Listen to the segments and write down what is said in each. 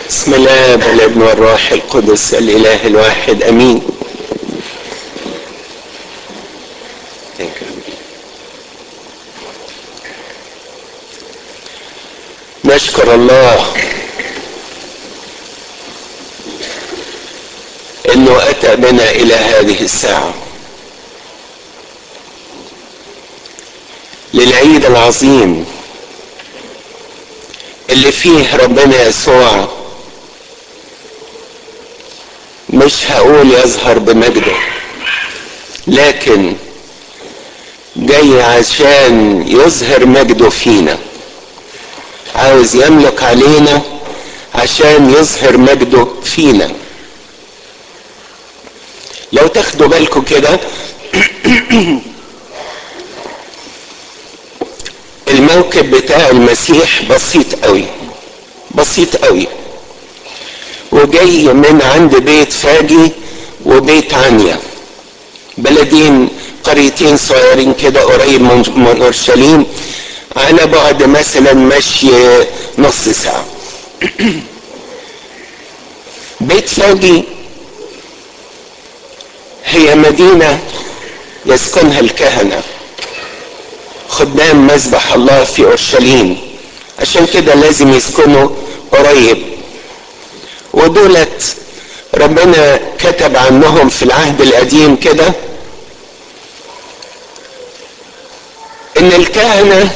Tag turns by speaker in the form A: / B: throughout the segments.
A: بسم الله والابن والروح القدس الاله الواحد امين Thank you. نشكر الله انه اتى بنا الى هذه الساعه للعيد العظيم اللي فيه ربنا يسوع مش هقول يظهر بمجده لكن جاي عشان يظهر مجده فينا عاوز يملك علينا عشان يظهر مجده فينا لو تاخدوا بالكم كده الموكب بتاع المسيح بسيط قوي بسيط قوي وجاي من عند بيت فاجي وبيت عنيا بلدين قريتين صغيرين كده قريب من اورشليم على بعد مثلا مشي نص ساعة بيت فاجي هي مدينة يسكنها الكهنة خدام مذبح الله في اورشليم عشان كده لازم يسكنوا قريب ودولت ربنا كتب عنهم في العهد القديم كده ان الكهنه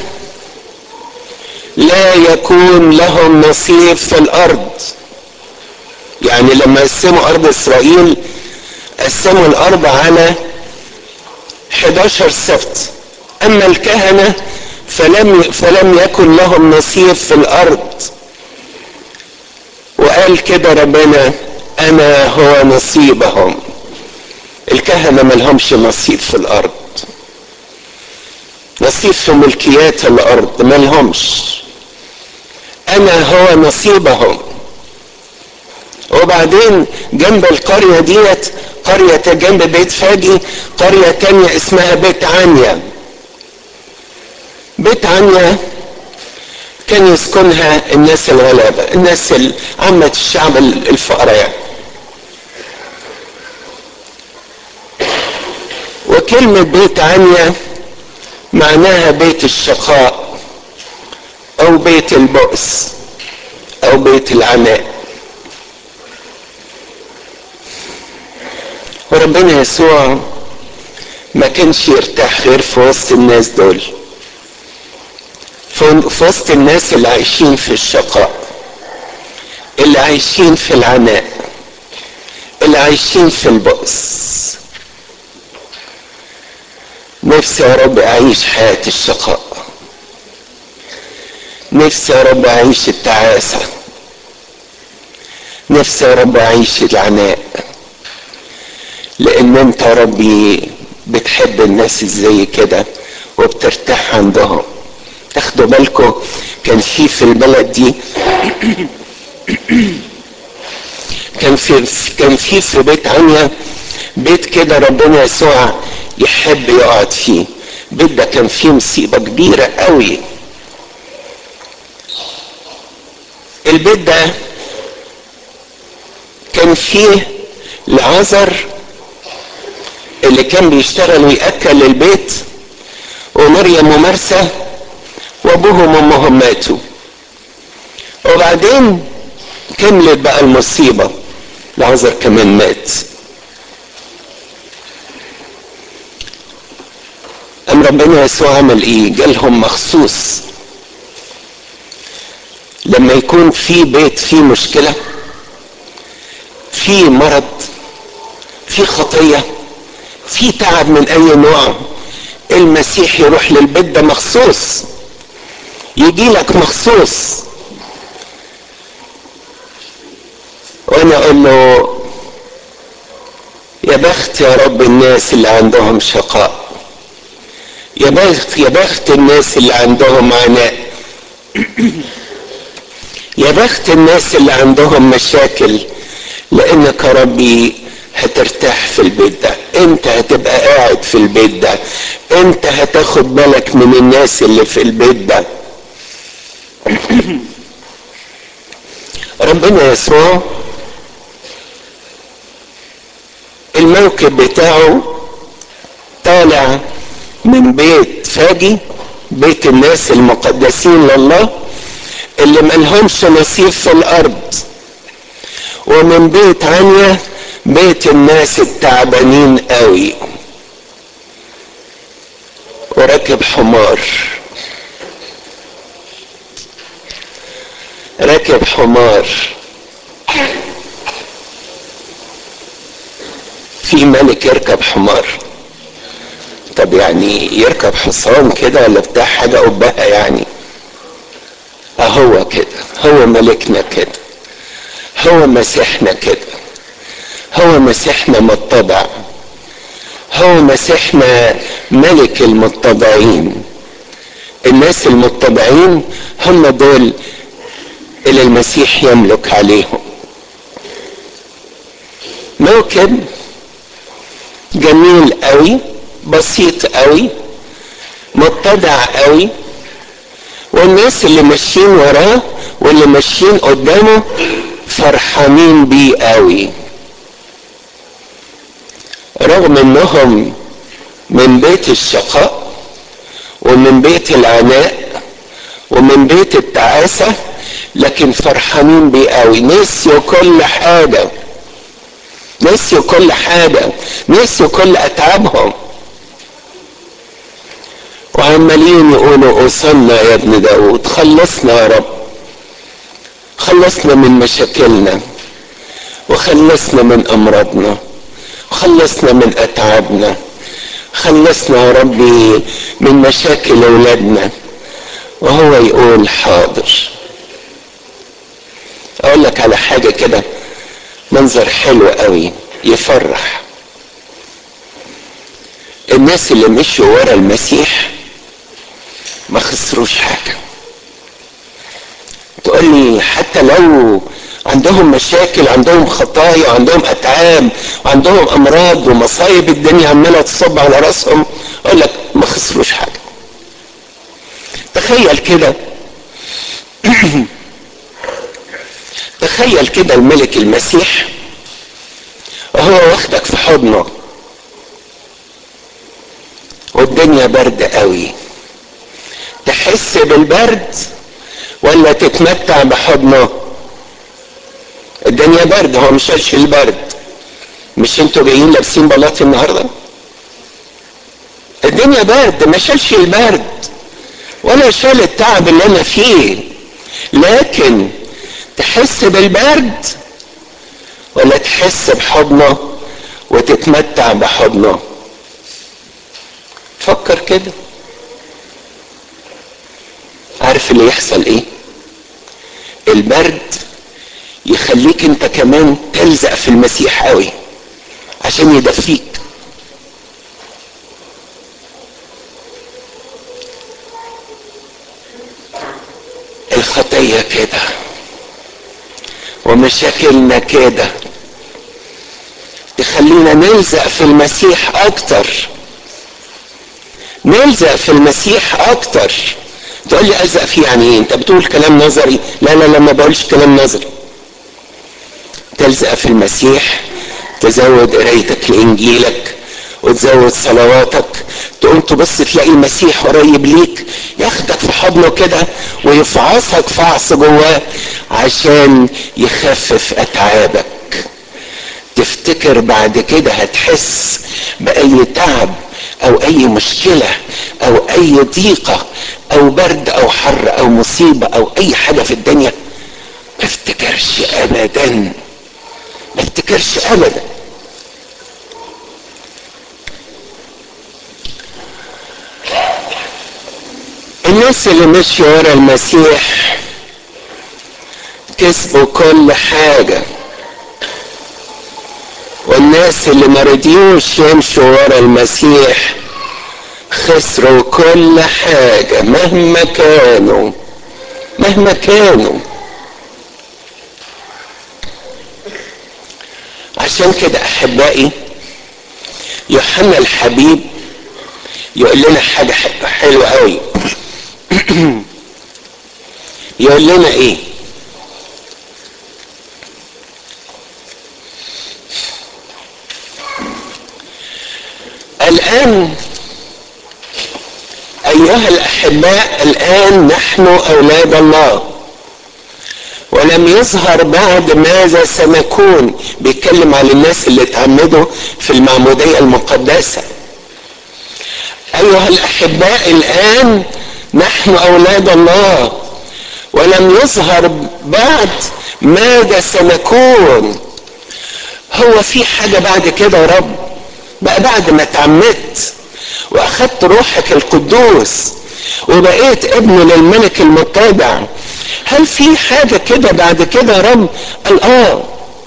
A: لا يكون لهم نصيب في الارض يعني لما قسموا ارض اسرائيل قسموا الارض على 11 سبت اما الكهنه فلم فلم يكن لهم نصيب في الارض وقال كده ربنا انا هو نصيبهم الكهنه ملهمش نصيب في الارض نصيب في ملكيات الارض ملهمش انا هو نصيبهم وبعدين جنب القرية ديت قرية جنب بيت فاجي قرية تانية اسمها بيت عنيا بيت عنيا كان يسكنها الناس الغلابة الناس عامة الشعب الفقراء يعني وكلمة بيت عنيا معناها بيت الشقاء او بيت البؤس او بيت العناء وربنا يسوع ما كانش يرتاح غير في وسط الناس دول في وسط الناس اللي عايشين في الشقاء اللي عايشين في العناء اللي عايشين في البؤس نفسي يا رب اعيش حياة الشقاء نفسي يا رب اعيش التعاسة نفسي يا رب اعيش العناء لان انت يا ربي بتحب الناس زي كده وبترتاح عندهم تاخدوا بالكم كان في في البلد دي كان في كان في في بيت عنيا بيت كده ربنا يسوع يحب يقعد فيه البيت ده كان فيه مصيبه كبيره قوي البيت ده كان فيه العذر اللي كان بيشتغل ويأكل البيت ومريم ومرسى وابوهم وامهم ماتوا وبعدين كملت بقى المصيبة العذر كمان مات أم ربنا يسوع عمل إيه؟ جالهم مخصوص لما يكون في بيت فيه مشكلة في مرض في خطية في تعب من أي نوع المسيح يروح للبيت ده مخصوص يجي لك مخصوص وانا اقول له يا بخت يا رب الناس اللي عندهم شقاء يا بخت يا بخت الناس اللي عندهم عناء يا بخت الناس اللي عندهم مشاكل لانك يا ربي هترتاح في البيت ده انت هتبقى قاعد في البيت ده انت هتاخد بالك من الناس اللي في البيت ده ربنا يسوع الموكب بتاعه طالع من بيت فاجي بيت الناس المقدسين لله اللي ملهمش نصيب في الارض ومن بيت عنيا بيت الناس التعبانين قوي وراكب حمار راكب حمار في ملك يركب حمار طب يعني يركب حصان كده ولا بتاع حاجة قبها يعني اهو كده هو ملكنا كده هو مسيحنا كده هو مسيحنا متضع هو مسيحنا ملك المتضعين الناس المتضعين هم دول اللي المسيح يملك عليهم موكب جميل قوي بسيط قوي متضع قوي والناس اللي ماشيين وراه واللي ماشيين قدامه فرحانين بيه قوي رغم انهم من بيت الشقاء ومن بيت العناء ومن بيت التعاسة لكن فرحانين بيه قوي نسيوا كل حاجة نسيوا كل حاجة نسيوا كل أتعابهم وعمالين يقولوا أوصلنا يا ابن داود خلصنا يا رب خلصنا من مشاكلنا وخلصنا من أمراضنا خلصنا من أتعابنا خلصنا يا ربي من مشاكل أولادنا وهو يقول حاضر أقول لك على حاجة كده منظر حلو قوي يفرح الناس اللي مشوا ورا المسيح ما خسروش حاجة تقول لي حتى لو عندهم مشاكل عندهم خطايا عندهم اتعاب وعندهم امراض ومصايب الدنيا عماله تصب على راسهم اقول لك ما خسروش حاجه تخيل كده تخيل كده الملك المسيح وهو واخدك في حضنه والدنيا برد قوي تحس بالبرد ولا تتمتع بحضنه الدنيا برد هو مش شايل البرد مش انتوا جايين لابسين بلاط النهارده الدنيا برد ما شالش البرد ولا شال التعب اللي انا فيه لكن تحس بالبرد ولا تحس بحضنه وتتمتع بحضنه فكر كده عارف اللي يحصل ايه البرد يخليك انت كمان تلزق في المسيح قوي عشان يدفيك الخطية كده ومشاكلنا كده تخلينا نلزق في المسيح اكتر نلزق في المسيح اكتر تقول لي الزق فيه يعني ايه انت بتقول كلام نظري لا لا لا ما بقولش كلام نظري تلزق في المسيح تزود قرايتك لانجيلك وتزود صلواتك تقوم تبص تلاقي المسيح قريب ليك ياخدك في حضنه كده ويفعصك فعص جواه عشان يخفف اتعابك تفتكر بعد كده هتحس باي تعب او اي مشكله او اي ضيقه او برد او حر او مصيبه او اي حاجه في الدنيا ما افتكرش ابدا ما افتكرش ابدا الناس اللي مشوا ورا المسيح كسبوا كل حاجة والناس اللي ما رضيوش يمشوا ورا المسيح خسروا كل حاجة مهما كانوا مهما كانوا عشان كده احبائي يوحنا الحبيب يقول لنا حاجة حلوة قوي يقول لنا ايه الآن أيها الأحباء الآن نحن أولاد الله ولم يظهر بعد ماذا سنكون بيتكلم على الناس اللي اتعمدوا في المعمودية المقدسة أيها الأحباء الآن نحن أولاد الله ولم يظهر بعد ماذا سنكون هو في حاجة بعد كده يا رب بقى بعد ما اتعمدت واخدت روحك القدوس وبقيت ابن للملك المتابع هل في حاجة كده بعد كده يا رب قال اه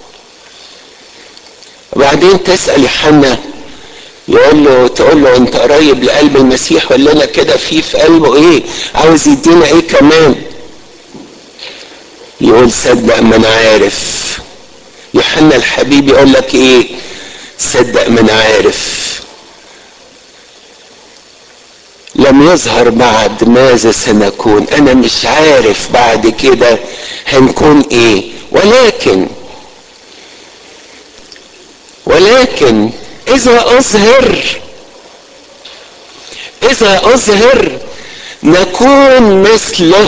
A: وبعدين تسأل يوحنا يقول له تقول له انت قريب لقلب المسيح ولا انا كده في في قلبه ايه عاوز يدينا ايه كمان يقول صدق ما انا عارف يوحنا الحبيب يقول لك ايه صدق ما انا عارف لم يظهر بعد ماذا سنكون انا مش عارف بعد كده هنكون ايه ولكن ولكن اذا اظهر اذا اظهر نكون مثله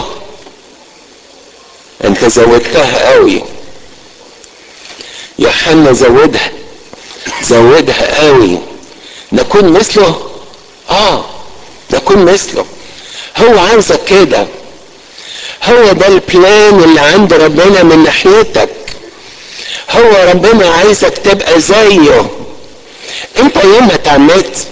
A: انت زودتها قوي يوحنا زودها زودها قوي نكون مثله اه نكون مثله هو عاوزك كده هو ده البلان اللي عند ربنا من ناحيتك هو ربنا عايزك تبقى زيه انت يوم ما اتعمدت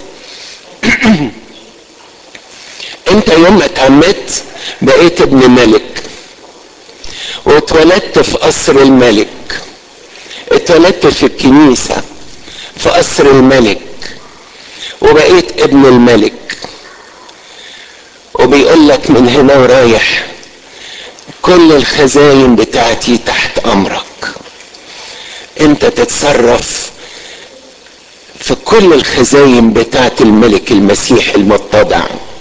A: انت يوم ما اتعمدت بقيت ابن ملك واتولدت في قصر الملك اتولدت في الكنيسة في قصر الملك وبقيت ابن الملك وبيقول لك من هنا ورايح كل الخزاين بتاعتي تحت امرك انت تتصرف في كل الخزاين بتاعت الملك المسيح المتضع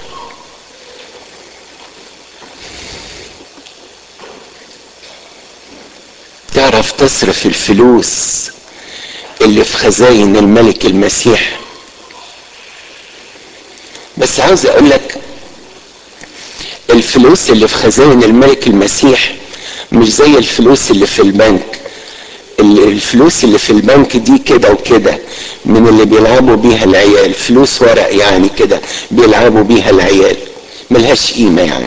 A: تعرف تصرف الفلوس اللي في خزاين الملك المسيح بس عاوز اقول لك الفلوس اللي في خزائن الملك المسيح مش زي الفلوس اللي في البنك الفلوس اللي في البنك دي كده وكده من اللي بيلعبوا بيها العيال فلوس ورق يعني كده بيلعبوا بيها العيال ملهاش قيمة يعني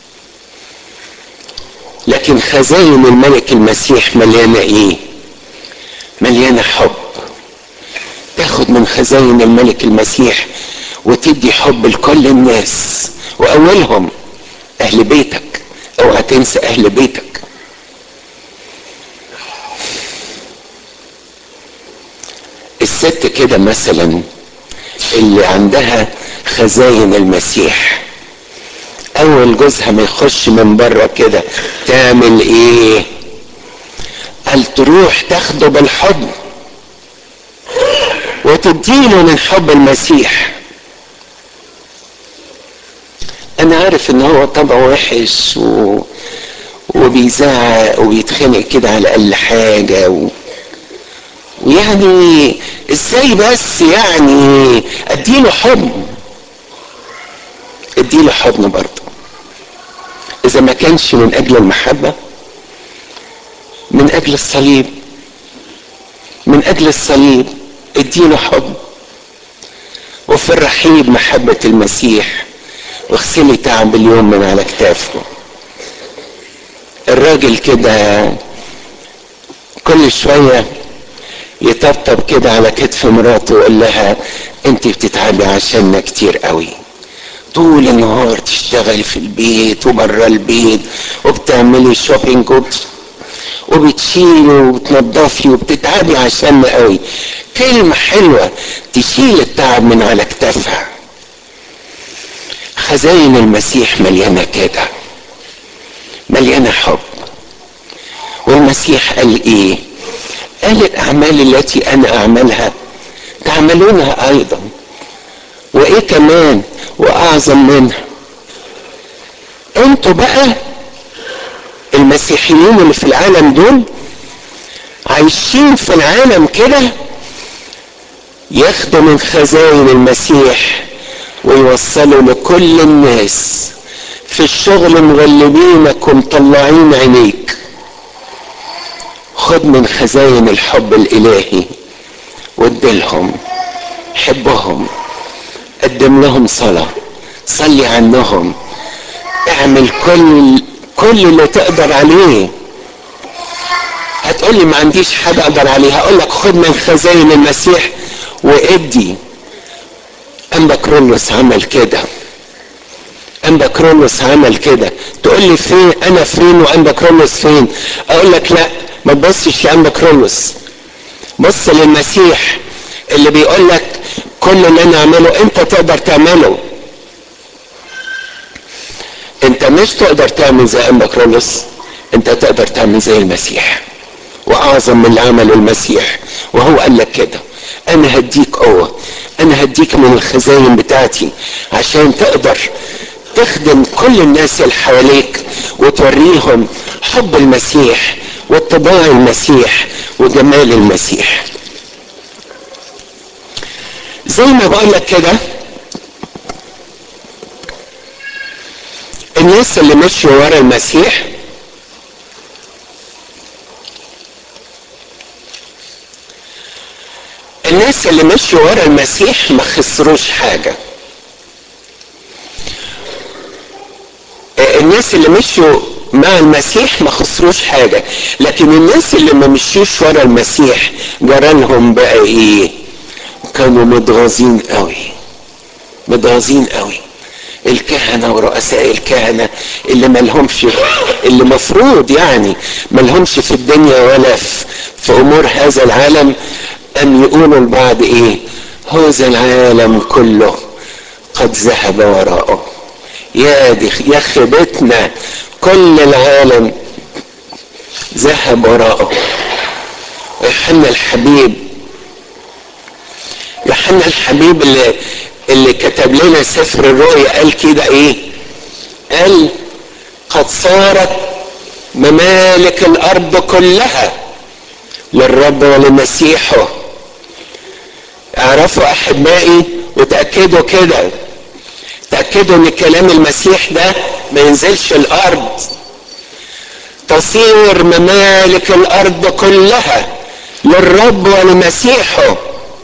A: لكن خزائن الملك المسيح مليانة ايه مليانة حب تاخد من خزائن الملك المسيح وتدي حب لكل الناس واولهم اهل بيتك اوعى تنسى اهل بيتك الست كده مثلا اللي عندها خزاين المسيح اول جوزها ما يخش من بره كده تعمل ايه قال تروح تاخده بالحضن وتديله من حب المسيح انا عارف ان هو طبعه وحش و... وبيزعق وبيتخانق كده على اقل حاجه و... ويعني ازاي بس يعني اديله حضن اديله حضن برضه اذا ما كانش من اجل المحبه من اجل الصليب من اجل الصليب اديله حضن وفي الرحيب محبه المسيح واغسلي تعب اليوم من على كتافه الراجل كده كل شويه يطبطب كده على كتف مراته ويقول لها انت بتتعبي عشاننا كتير قوي طول النهار تشتغلي في البيت وبره البيت وبتعملي شوبينج وبت... وبتشيلي وبتنضفي وبتتعبي عشاننا قوي كلمة حلوة تشيل التعب من على كتافها خزاين المسيح مليانة كده مليانة حب والمسيح قال ايه قال الاعمال التي انا اعملها تعملونها ايضا وايه كمان واعظم منها انتوا بقى المسيحيين اللي في العالم دول عايشين في العالم كده ياخدوا من خزائن المسيح ويوصلوا لكل الناس في الشغل مغلبينك ومطلعين عينيك خد من خزائن الحب الالهي واديلهم حبهم قدم لهم صلاة صلي عنهم اعمل كل كل اللي تقدر عليه هتقولي ما عنديش حاجة اقدر عليها اقول لك خد من خزائن المسيح وادي أنبا كرولوس عمل كده أنبا كرولوس عمل كده تقول لي فين أنا فين وأنبا كرولوس فين أقول لك لا ما تبصش لأنبا كرولوس بص للمسيح اللي بيقول لك كل اللي أنا أعمله أنت تقدر تعمله أنت مش تقدر تعمل زي أنبا كرولوس أنت تقدر تعمل زي المسيح وأعظم من اللي عمله المسيح وهو قال لك كده انا هديك قوة انا هديك من الخزاين بتاعتي عشان تقدر تخدم كل الناس اللي حواليك وتوريهم حب المسيح واتباع المسيح وجمال المسيح زي ما بقول لك كده الناس اللي مشوا ورا المسيح الناس اللي مشوا ورا المسيح ما خسروش حاجة الناس اللي مشوا مع المسيح ما خسروش حاجة لكن الناس اللي ما مشيوش ورا المسيح جرالهم بقى ايه كانوا متغاظين قوي متغاظين قوي الكهنة ورؤساء الكهنة اللي ملهمش اللي مفروض يعني ملهمش في الدنيا ولا في, في امور هذا العالم أن يقولوا البعض إيه هذا العالم كله قد ذهب وراءه يا دي يا خيبتنا كل العالم ذهب وراءه يوحنا الحبيب يوحنا الحبيب اللي اللي كتب لنا سفر الرؤيا قال كده ايه قال قد صارت ممالك الارض كلها للرب ولمسيحه اعرفوا احبائي وتاكدوا كده تاكدوا ان كلام المسيح ده ما ينزلش الارض تصير ممالك الارض كلها للرب ولمسيحه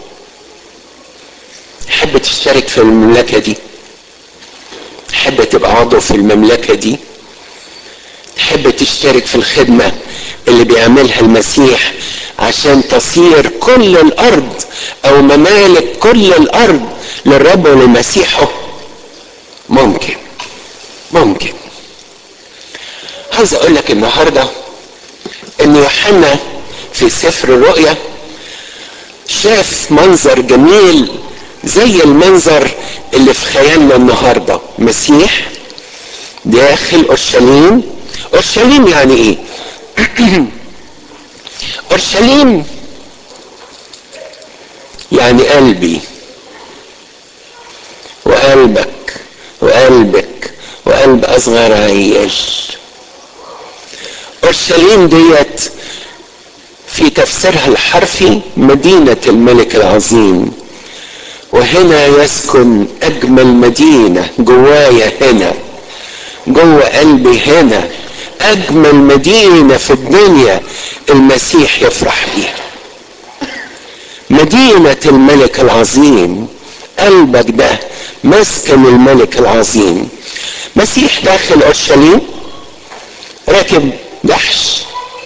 A: تحب تشترك في المملكه دي تحب تبقى عضو في المملكه دي تحب تشترك في الخدمه اللي بيعملها المسيح عشان تصير كل الارض او ممالك كل الارض للرب ولمسيحه ممكن ممكن عايز اقول لك النهارده ان يوحنا في سفر الرؤيا شاف منظر جميل زي المنظر اللي في خيالنا النهارده مسيح داخل اورشليم اورشليم يعني ايه اورشليم يعني قلبي وقلبك وقلبك وقلب اصغر عيال اورشليم ديت في تفسيرها الحرفي مدينة الملك العظيم وهنا يسكن اجمل مدينة جوايا هنا جوه قلبي هنا اجمل مدينة في الدنيا المسيح يفرح بيها مدينة الملك العظيم قلبك ده مسكن الملك العظيم مسيح داخل اورشليم راكب جحش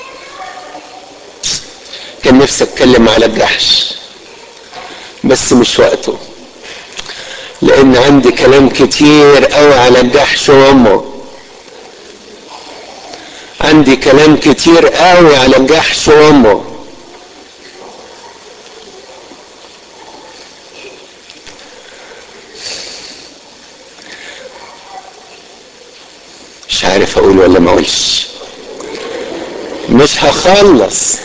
A: كان نفسي اتكلم على الجحش بس مش وقته لان عندي كلام كتير قوي على الجحش وامه عندي كلام كتير قوي على الجحش وامه مش عارف اقول ولا ما اقولش مش هخلص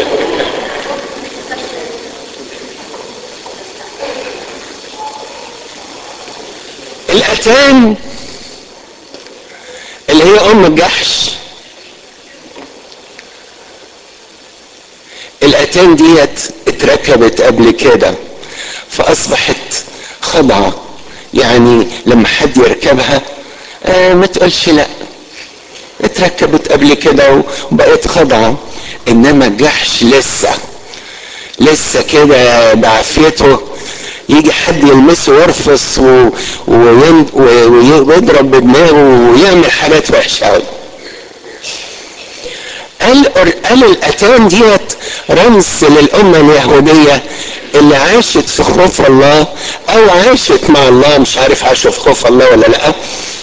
A: الاتان اللي هي ام الجحش الاتان ديت اتركبت قبل كده فاصبحت خضعه يعني لما حد يركبها آه ما تقولش لا اتركبت قبل كده وبقت خضعه انما الجحش لسه لسه كده بعافيته يجي حد يلمسه ويرفص و... وين... ويضرب بدماغه ويعمل حاجات وحشه قوي قال قال الاتان ديت رمز للامه اليهوديه اللي عاشت في خوف الله او عاشت مع الله مش عارف عاشوا في خوف الله ولا لا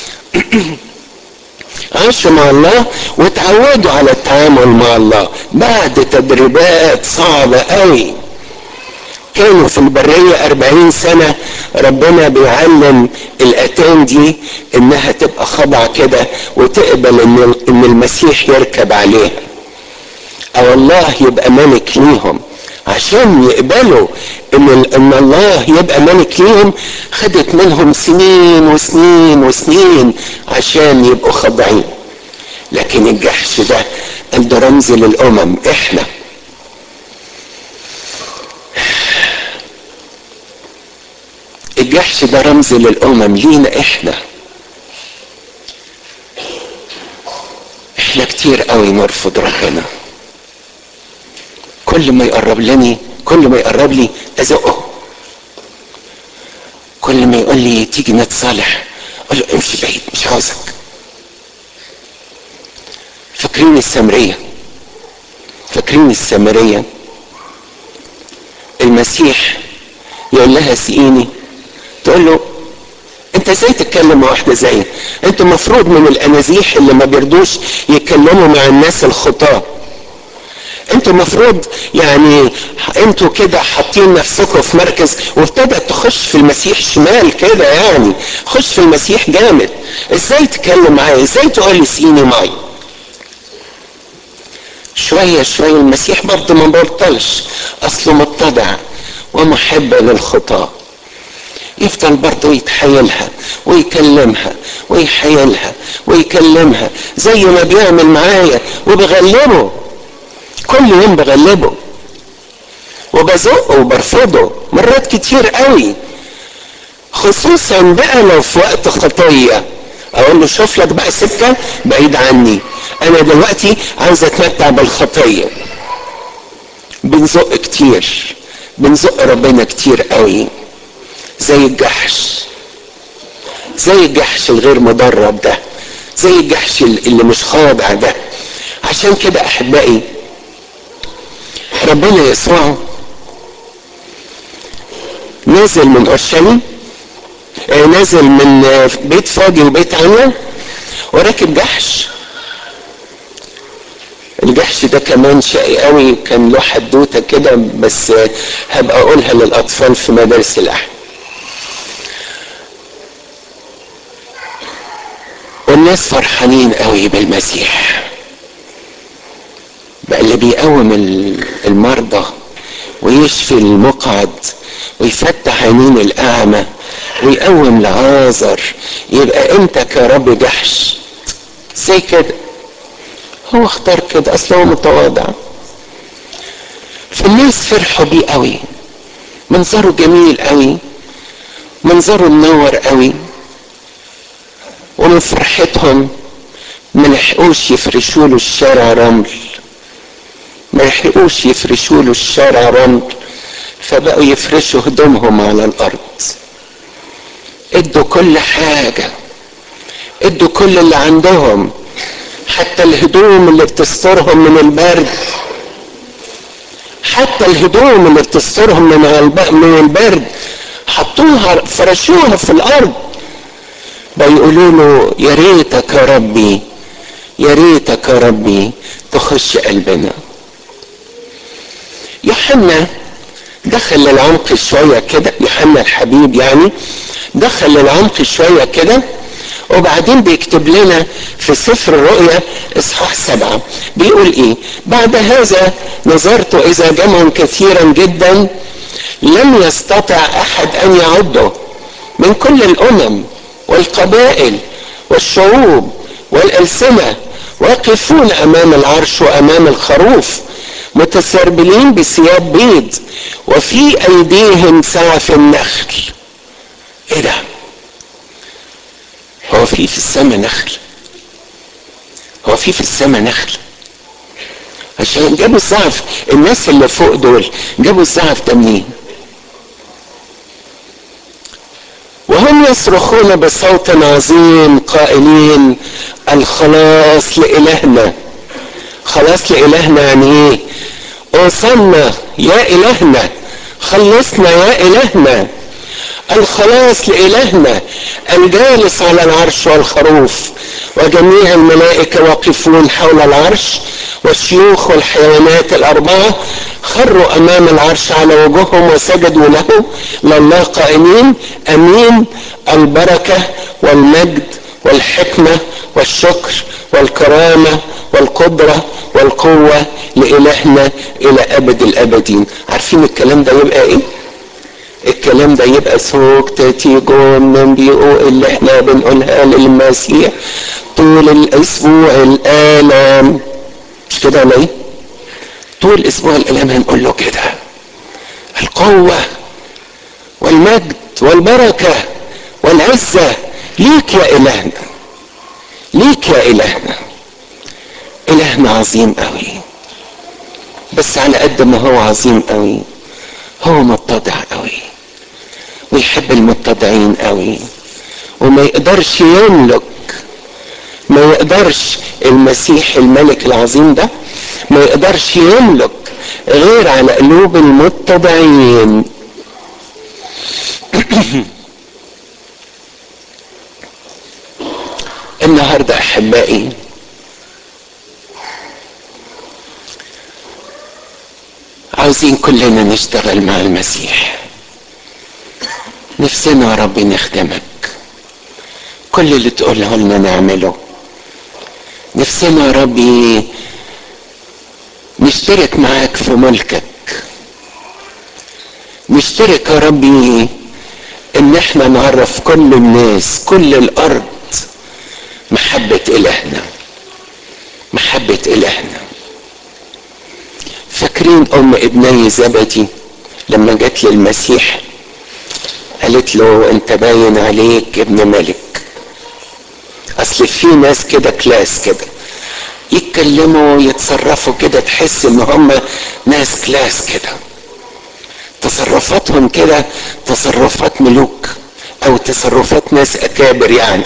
A: عاشوا مع الله وتعودوا على التعامل مع الله بعد تدريبات صعبة قوي كانوا في البرية أربعين سنة ربنا بيعلم الأتان دي إنها تبقى خضعة كده وتقبل إن إن المسيح يركب عليها أو الله يبقى ملك ليهم عشان يقبلوا ان ان الله يبقى ملك ليهم خدت منهم سنين وسنين وسنين عشان يبقوا خاضعين لكن الجحش ده قال ده رمز للامم احنا الجحش ده رمز للامم لينا احنا احنا كتير قوي نرفض ربنا كل ما يقرب لني كل ما يقرب لي ازقه كل ما يقول لي تيجي نتصالح اقول له امشي بعيد مش عاوزك فاكرين السامريه فاكرين السامريه المسيح يقول لها سقيني تقول له انت ازاي تتكلم مع واحده زي انت مفروض من الانازيح اللي ما بيرضوش يتكلموا مع الناس الخطاه انتوا المفروض يعني انتوا كده حاطين نفسكم في مركز وابتدت تخش في المسيح شمال كده يعني خش في المسيح جامد ازاي تتكلم معايا ازاي تقول لي سيني معي شوية شوية المسيح برضه ما بطلش اصله متضع ومحب للخطاه يفضل برضه يتحايلها ويكلمها ويحايلها ويكلمها زي ما بيعمل معايا وبغلبه كل يوم بغلبه وبزقه وبرفضه مرات كتير قوي خصوصا بقى لو في وقت خطيه اقول له شوف لك بقى سكه بعيد عني انا دلوقتي عاوز اتمتع بالخطيه بنزق كتير بنزق ربنا كتير قوي زي الجحش زي الجحش الغير مدرب ده زي الجحش اللي مش خاضع ده عشان كده احبائي ربنا يسوع نازل من اورشليم نازل من بيت فاضي وبيت عنيا وراكب جحش الجحش ده كمان شقي قوي كان له حدوته كده بس هبقى اقولها للاطفال في مدارس الاحد والناس فرحانين قوي بالمسيح بقى اللي بيقوم المرضى ويشفي المقعد ويفتح عينين الاعمى ويقوم لعازر يبقى انت يا رب جحش زي كده هو اختار كده اصل هو متواضع فالناس فرحوا بيه قوي منظره جميل قوي منظره منور قوي ومن فرحتهم ما لحقوش يفرشوا له الشارع رمل ما يحرقوش يفرشوا له الشارع رمل فبقوا يفرشوا هدومهم على الارض ادوا كل حاجه ادوا كل اللي عندهم حتى الهدوم اللي بتسترهم من البرد حتى الهدوم اللي بتسترهم من من البرد حطوها فرشوها في الارض بيقولوا له يا ريتك يا ربي يا ريتك يا ربي تخش قلبنا يوحنا دخل للعمق شوية كده يوحنا الحبيب يعني دخل للعمق شوية كده وبعدين بيكتب لنا في سفر الرؤيا اصحاح سبعة بيقول ايه بعد هذا نظرت اذا جمع كثيرا جدا لم يستطع احد ان يعده من كل الامم والقبائل والشعوب والالسنه واقفون امام العرش وامام الخروف متسربلين بثياب بيض وفي ايديهم سعف النخل ايه ده هو في في السماء نخل هو في في السماء نخل عشان جابوا الزعف الناس اللي فوق دول جابوا الزعف ده منين وهم يصرخون بصوت عظيم قائلين الخلاص لإلهنا خلاص لإلهنا يعني ايه اوصلنا يا إلهنا خلصنا يا إلهنا الخلاص لإلهنا الجالس على العرش والخروف وجميع الملائكة واقفون حول العرش والشيوخ والحيوانات الأربعة خروا أمام العرش على وجوههم وسجدوا له لله قائمين أمين البركة والمجد والحكمة والشكر والكرامة والقدرة والقوة لإلهنا إلى أبد الأبدين عارفين الكلام ده يبقى إيه؟ الكلام ده يبقى سوق تيجون من بيقو اللي احنا بنقولها للمسيح طول الاسبوع الالم مش كده ولا ايه؟ طول اسبوع الالم هنقول له كده القوه والمجد والبركه والعزه ليك يا الهنا ليك يا الهنا الهنا عظيم قوي بس على قد ما هو عظيم قوي هو متضع قوي ويحب المتضعين قوي وما يقدرش يملك ما يقدرش المسيح الملك العظيم ده ما يقدرش يملك غير على قلوب المتضعين النهارده احبائي عاوزين كلنا نشتغل مع المسيح نفسنا يا رب نخدمك كل اللي تقوله لنا نعمله نفسنا يا ربي نشترك معاك في ملكك نشترك يا ربي ان احنا نعرف كل الناس كل الارض محبة الهنا محبة الهنا فاكرين ام ابني زبدي لما جت للمسيح قالت له انت باين عليك ابن ملك اصل في ناس كده كلاس كده يتكلموا ويتصرفوا كده تحس ان هم ناس كلاس كده تصرفاتهم كده تصرفات ملوك او تصرفات ناس اكابر يعني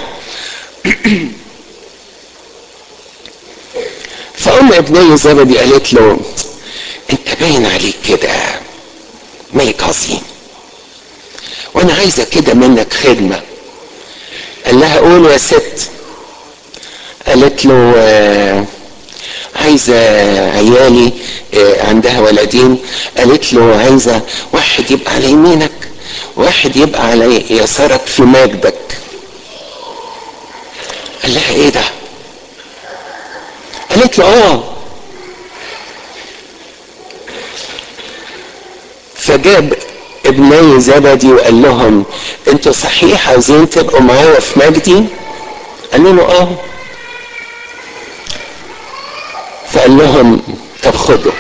A: فام ابني زبدي قالت له انت باين عليك كده ملك عظيم وانا عايزه كده منك خدمه قال لها قول يا ست قالت له آه عايزه عيالي آه عندها ولدين قالت له عايزه واحد يبقى على يمينك واحد يبقى على يسارك في مجدك قال لها ايه ده قالت له اه فجاب ابني زبدي وقال لهم انتوا صحيح عايزين تبقوا معايا في مجدي قالوا له اه فقال لهم طب خدوا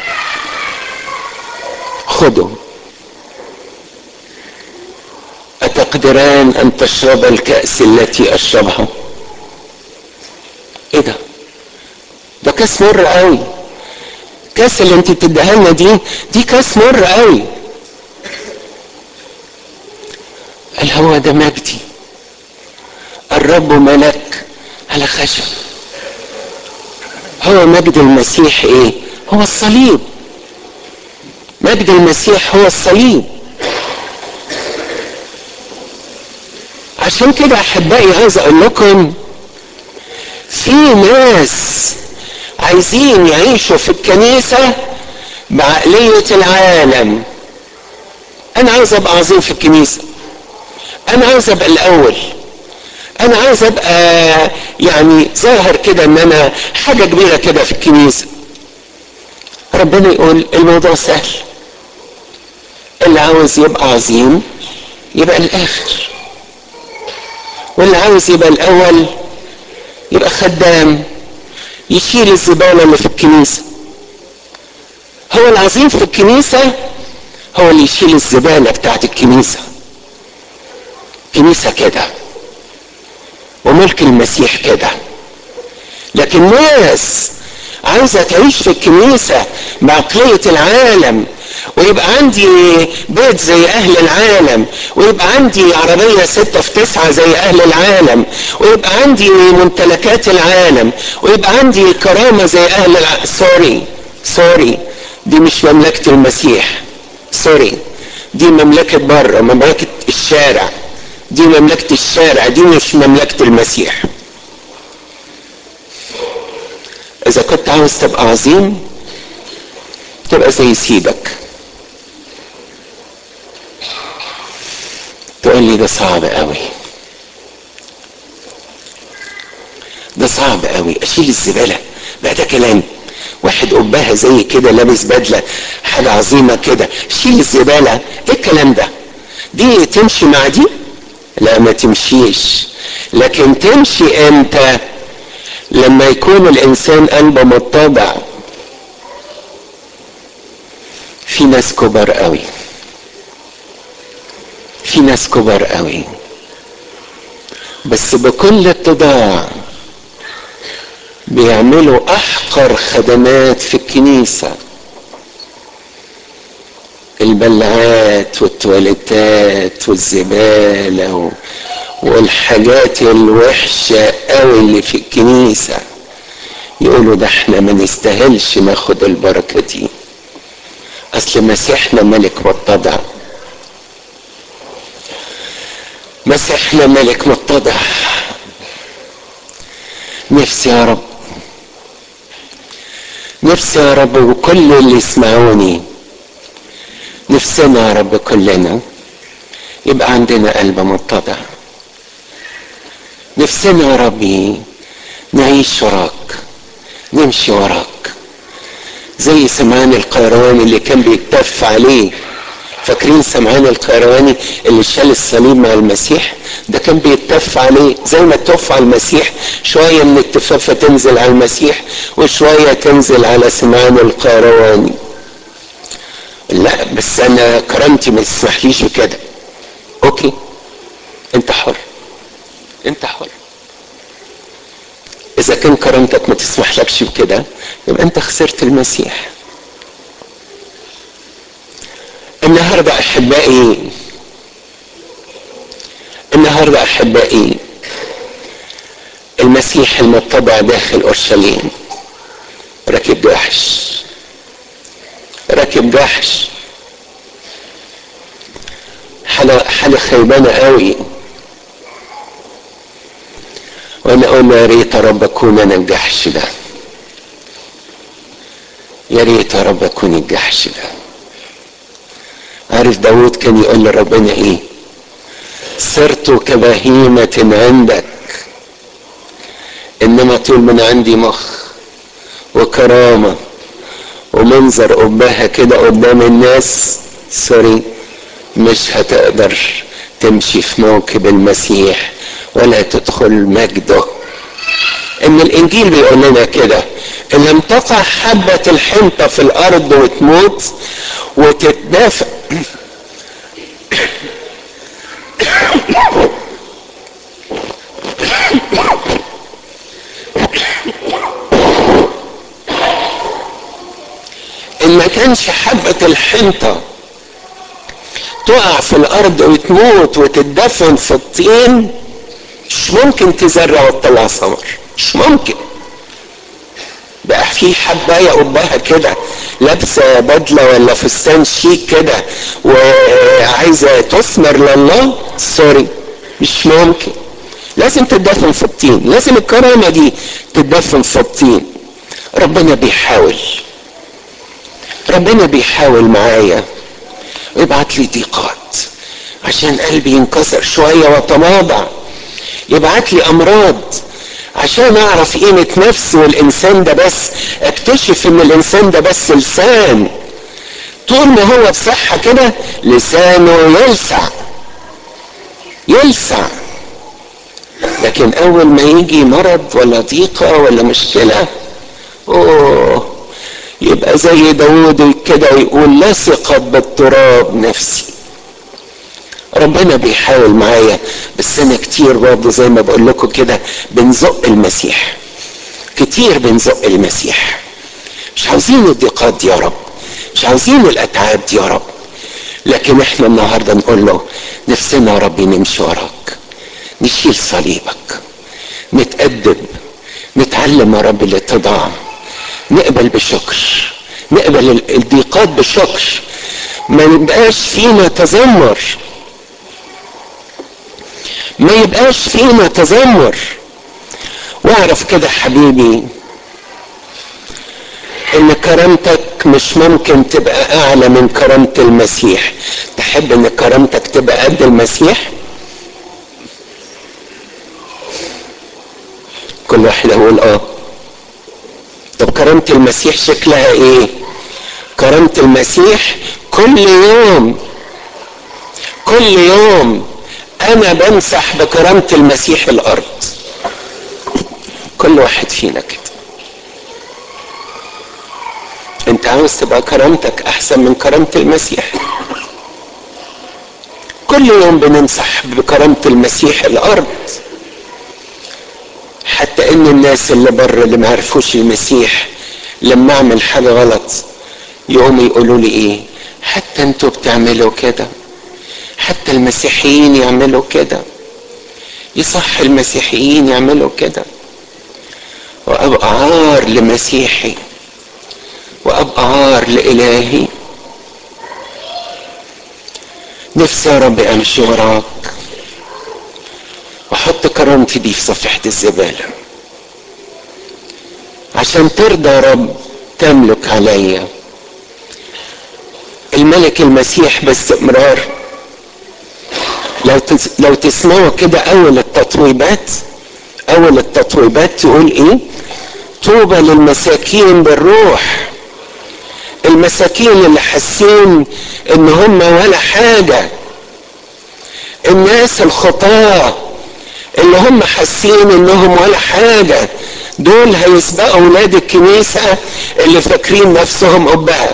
A: خدوا أتقدران أن تشرب الكأس التي أشربها إيه ده ده كاس مر قوي كاس اللي انت بتديها لنا دي دي كاس مر قوي قال هو ده مجدي الرب ملك على خشب هو مجد المسيح ايه هو الصليب مجد المسيح هو الصليب عشان كده احبائي عايز اقول لكم في ناس عايزين يعيشوا في الكنيسة بعقلية العالم انا عايز ابقى عظيم في الكنيسة انا عايز ابقى الاول انا عايز ابقى يعني ظاهر كده ان انا حاجة كبيرة كده في الكنيسة ربنا يقول الموضوع سهل اللي عاوز يبقى عظيم يبقى الاخر واللي عاوز يبقى الاول يبقى خدام يشيل الزبالة اللي في الكنيسة هو العظيم في الكنيسة هو اللي يشيل الزبالة بتاعت الكنيسة كنيسة كده وملك المسيح كده لكن ناس عايزة تعيش في الكنيسة بعقلية العالم ويبقى عندي بيت زي أهل العالم ويبقى عندي عربية ستة في تسعة زي أهل العالم ويبقى عندي ممتلكات العالم ويبقى عندي كرامة زي أهل العالم سوري سوري دي مش مملكة المسيح سوري دي مملكة بره مملكة الشارع دي مملكة الشارع دي مش مملكة المسيح إذا كنت عاوز تبقى عظيم تبقى زي سيدك تقول لي ده صعب قوي ده صعب قوي اشيل الزباله بقى ده كلام واحد قبها زي كده لابس بدله حاجه عظيمه كده شيل الزباله ايه الكلام ده دي تمشي مع دي لا ما تمشيش لكن تمشي امتى لما يكون الانسان قلبه متضع في ناس كبار قوي في ناس كبار قوي بس بكل اتضاع بيعملوا احقر خدمات في الكنيسه البلعات والتواليتات والزباله و... والحاجات الوحشه قوي اللي في الكنيسه يقولوا ده احنا ما نستاهلش ناخد البركه دي اصل مسيحنا ملك متضع مسيحنا ملك متضع نفسي يا رب نفسي يا رب وكل اللي يسمعوني نفسنا يا رب كلنا يبقى عندنا قلب متضع نفسنا يا ربي نعيش وراك نمشي وراك زي سمعان القيرواني اللي كان بيتف عليه فاكرين سمعان القيرواني اللي شال الصليب مع المسيح ده كان بيتف عليه زي ما تف على المسيح شوية من التفافة تنزل على المسيح وشوية تنزل على سمعان القيرواني لا بس انا كرامتي ما تسمحليش بكده اوكي انت حر انت حر اذا كان كرامتك ما تسمحلكش بكده يبقى انت خسرت المسيح النهارده احبائي النهارده احبائي المسيح المتبع داخل اورشليم راكب جحش راكب جحش حالة حالة خيبانة قوي وانا اقول يا ريت يا رب اكون انا الجحش ده يا ريت يا رب اكون الجحش ده عارف داود كان يقول لربنا ايه صرت كبهيمة عندك انما طول من عندي مخ وكرامة ومنظر قبها كده قدام الناس سوري مش هتقدر تمشي في موكب المسيح ولا تدخل مجده ان الانجيل بيقول لنا كده ان لم تقع حبة الحنطة في الارض وتموت وتتدافع ان ما كانش حبة الحنطة تقع في الارض وتموت وتدفن في الطين مش ممكن تزرع وتطلع ثمر مش ممكن بقى في حباية قبها كده لابسة بدلة ولا فستان شيك كده وعايزة تثمر لله سوري مش ممكن لازم تدفن في الطين لازم الكرامة دي تدفن في الطين ربنا بيحاول ربنا بيحاول معايا ويبعت لي ضيقات عشان قلبي ينكسر شوية واتماضع يبعت لي امراض عشان اعرف قيمة نفسي والانسان ده بس اكتشف ان الانسان ده بس لسان طول ما هو بصحة كده لسانه يلسع يلسع لكن اول ما يجي مرض ولا ضيقة ولا مشكلة اوه يبقى زي داود كده يقول لصقت بالتراب نفسي ربنا بيحاول معايا بس انا كتير برضه زي ما بقول لكم كده بنزق المسيح كتير بنزق المسيح مش عاوزين الضيقات دي يا رب مش عاوزين الاتعاب دي يا رب لكن احنا النهارده نقول له نفسنا يا رب نمشي وراك نشيل صليبك نتأدب نتعلم يا رب الاتضاع نقبل بشكر نقبل الضيقات بشكر ما يبقاش فينا تذمر ما يبقاش فينا تذمر واعرف كده حبيبي ان كرامتك مش ممكن تبقى اعلى من كرامة المسيح تحب ان كرامتك تبقى قد المسيح كل واحد يقول اه طب كرامة المسيح شكلها ايه كرامة المسيح كل يوم كل يوم انا بمسح بكرامة المسيح الارض كل واحد فينا كده انت عاوز تبقى كرامتك احسن من كرامة المسيح كل يوم بنمسح بكرامة المسيح الارض حتى ان الناس اللي بره اللي ما عرفوش المسيح لما اعمل حاجة غلط يقوموا يقولوا لي ايه حتى انتوا بتعملوا كده حتى المسيحيين يعملوا كده يصح المسيحيين يعملوا كده وابقى عار لمسيحي وابقى عار لالهي نفسي يا رب امشي وراك واحط كرامتي دي في صفحة الزبالة عشان ترضى يا رب تملك عليا الملك المسيح باستمرار لو تس... لو تسمعوا كده اول التطويبات اول التطويبات تقول ايه طوبى للمساكين بالروح المساكين اللي حاسين ان هم ولا حاجة الناس الخطاة اللي هم حاسين انهم ولا حاجة دول هيسبقوا ولاد الكنيسة اللي فاكرين نفسهم أبها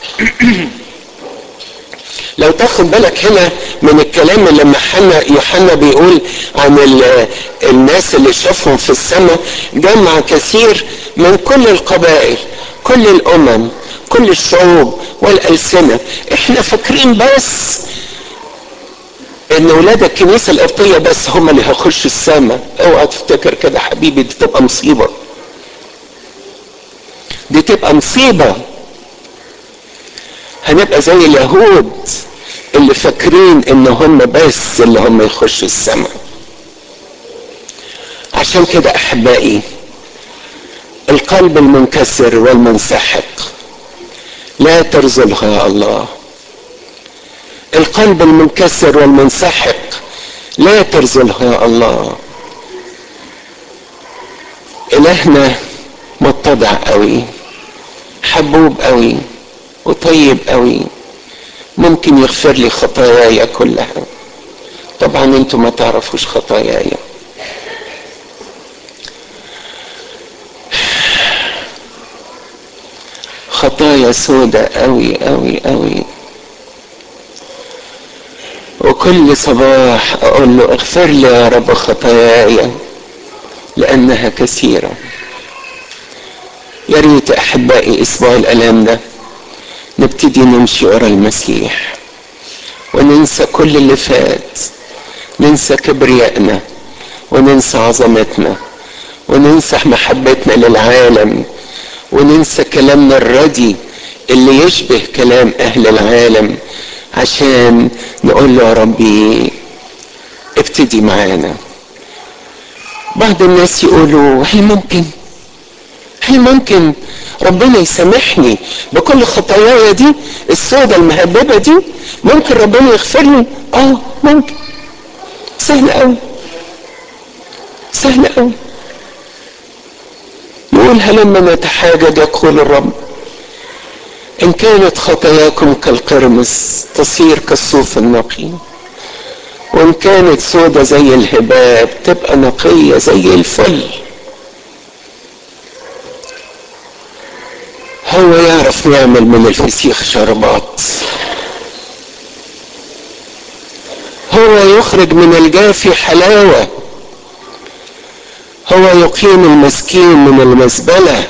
A: لو تاخد بالك هنا من الكلام اللي لما حنا يوحنا بيقول عن الناس اللي شافهم في السماء جمع كثير من كل القبائل كل الامم كل الشعوب والالسنه احنا فاكرين بس ان ولاد الكنيسه القبطيه بس هم اللي هيخشوا السماء اوعى تفتكر كده حبيبي دي تبقى مصيبه دي تبقى مصيبه هنبقى زي اليهود اللي فاكرين ان هم بس اللي هم يخشوا السماء عشان كده احبائي القلب المنكسر والمنسحق لا ترزلها يا الله القلب المنكسر والمنسحق لا ترزلها يا الله الهنا متضع قوي حبوب قوي وطيب قوي ممكن يغفر لي خطاياي كلها طبعا انتم ما تعرفوش خطاياي خطايا سودة قوي قوي قوي وكل صباح اقول له اغفر لي يا رب خطاياي لانها كثيره يا ريت احبائي اسبوع الالام ده نبتدي نمشي ورا المسيح وننسى كل اللي فات ننسى كبريائنا وننسى عظمتنا وننسى محبتنا للعالم وننسى كلامنا الردي اللي يشبه كلام اهل العالم عشان نقول له يا ربي ابتدي معانا بعض الناس يقولوا هل ممكن هل ممكن ربنا يسامحني بكل خطاياي دي السودة المهببة دي ممكن ربنا يغفر لي اه ممكن سهل قوي سهل قوي يقول هلما نتحاجج يقول الرب ان كانت خطاياكم كالقرمز تصير كالصوف النقي وان كانت سودة زي الهباب تبقى نقية زي الفل هو يا يعرف يعمل من الفسيخ شربات هو يخرج من الجافي حلاوة هو يقيم المسكين من المزبلة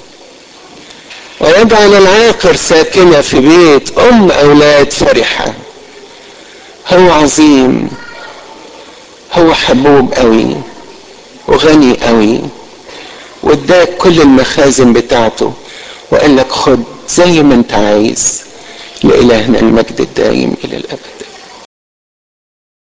A: ويجعل العاقر ساكنة في بيت أم أولاد فرحة هو عظيم هو حبوب قوي وغني قوي واداك كل المخازن بتاعته وقال لك خد زي ما انت عايز لإلهنا المجد الدائم إلى الأبد